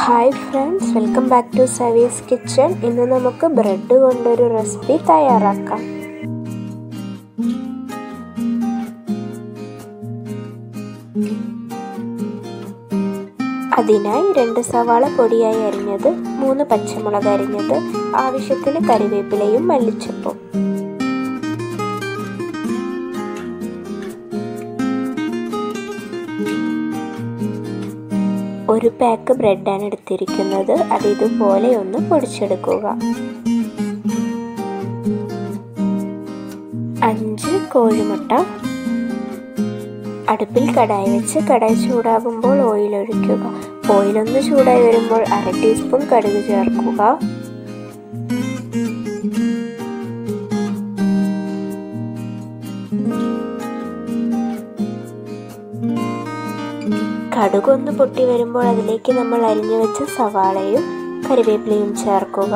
hi friends welcome back to Savi's kitchen ഇന്ന് നമുക്ക് bread കൊണ്ടൊരു റെസിപ്പി തയ്യാറാക്കാം അതിനായി രണ്ട് സവാള പൊടിയായി അരിഞ്ഞത് മൂന്ന് പച്ചമുളക് അരിഞ്ഞത് ആവശ്യത്തിന് കറിവേപ്പിലയും മല്ലിച്ചപ്പും ഒരു പാക്ക് ബ്രെഡാണ് എടുത്തിരിക്കുന്നത് അത് ഇതുപോലെ ഒന്ന് പൊടിച്ചെടുക്കുക അഞ്ച് കോഴിമുട്ട അടുപ്പിൽ കടായി വെച്ച് കടായി ചൂടാകുമ്പോൾ ഓയിൽ ഒഴിക്കുക ഓയിലൊന്ന് ചൂടായി വരുമ്പോൾ അര ടീസ്പൂൺ കടുക് ചേർക്കുക കടുകൊന്ന് പൊട്ടി വരുമ്പോൾ അതിലേക്ക് നമ്മൾ അരിഞ്ഞു വെച്ച സവാളയും കറിവേപ്പിലയും ചേർക്കുക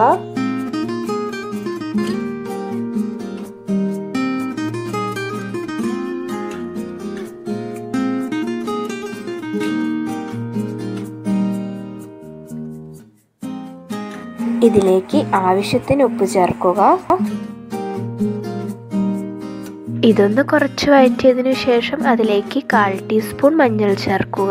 ഇതിലേക്ക് ആവശ്യത്തിന് ഉപ്പ് ചേർക്കുക ഇതൊന്ന് കുറച്ച് വഴറ്റിയതിനു ശേഷം അതിലേക്ക് കാൽ ടീസ്പൂൺ മഞ്ഞൾ ചേർക്കുക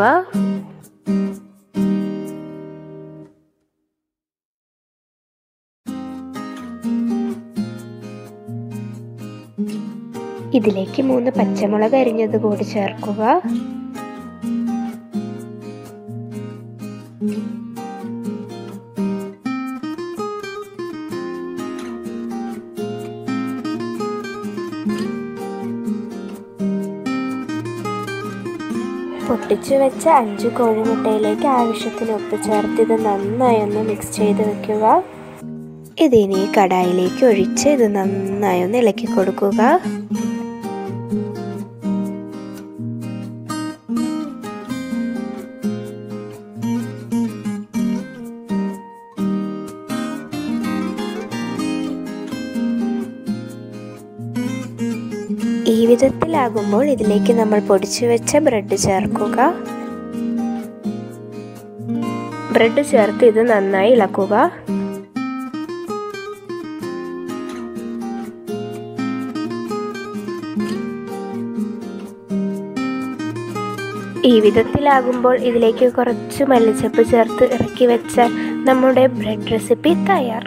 ഇതിലേക്ക് മൂന്ന് പച്ചമുളക് അരിഞ്ഞത് കൂടി ചേർക്കുക പൊട്ടിച്ചു വെച്ച അഞ്ച് കോഴിമുട്ടയിലേക്ക് ആവശ്യത്തിന് ഉപ്പ് ചേർത്ത് ഇത് നന്നായി ഒന്ന് മിക്സ് ചെയ്ത് വെക്കുക ഇതിനി കടായിലേക്ക് ഒഴിച്ച് ഇത് നന്നായി ഒന്ന് ഇളക്കി കൊടുക്കുക ഈ വിധത്തിലാകുമ്പോൾ ഇതിലേക്ക് നമ്മൾ പൊടിച്ചു വെച്ച ബ്രെഡ് ചേർക്കുക ബ്രെഡ് ചേർത്ത് ഇത് നന്നായി ഇളക്കുക ഈ വിധത്തിലാകുമ്പോൾ ഇതിലേക്ക് കുറച്ച് മല്ലിച്ചപ്പ് ചേർത്ത് ഇറക്കി വെച്ചാൽ നമ്മുടെ ബ്രെഡ് റെസിപ്പി തയ്യാർ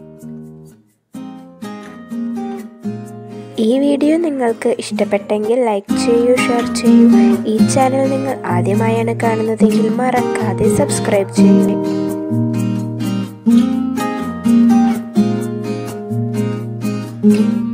ഈ വീഡിയോ നിങ്ങൾക്ക് ഇഷ്ടപ്പെട്ടെങ്കിൽ ലൈക്ക് ചെയ്യൂ ഷെയർ ചെയ്യൂ ഈ ചാനൽ നിങ്ങൾ ആദ്യമായാണ് കാണുന്നതെങ്കിൽ മറക്കാതെ സബ്സ്ക്രൈബ് ചെയ്യൂ thank you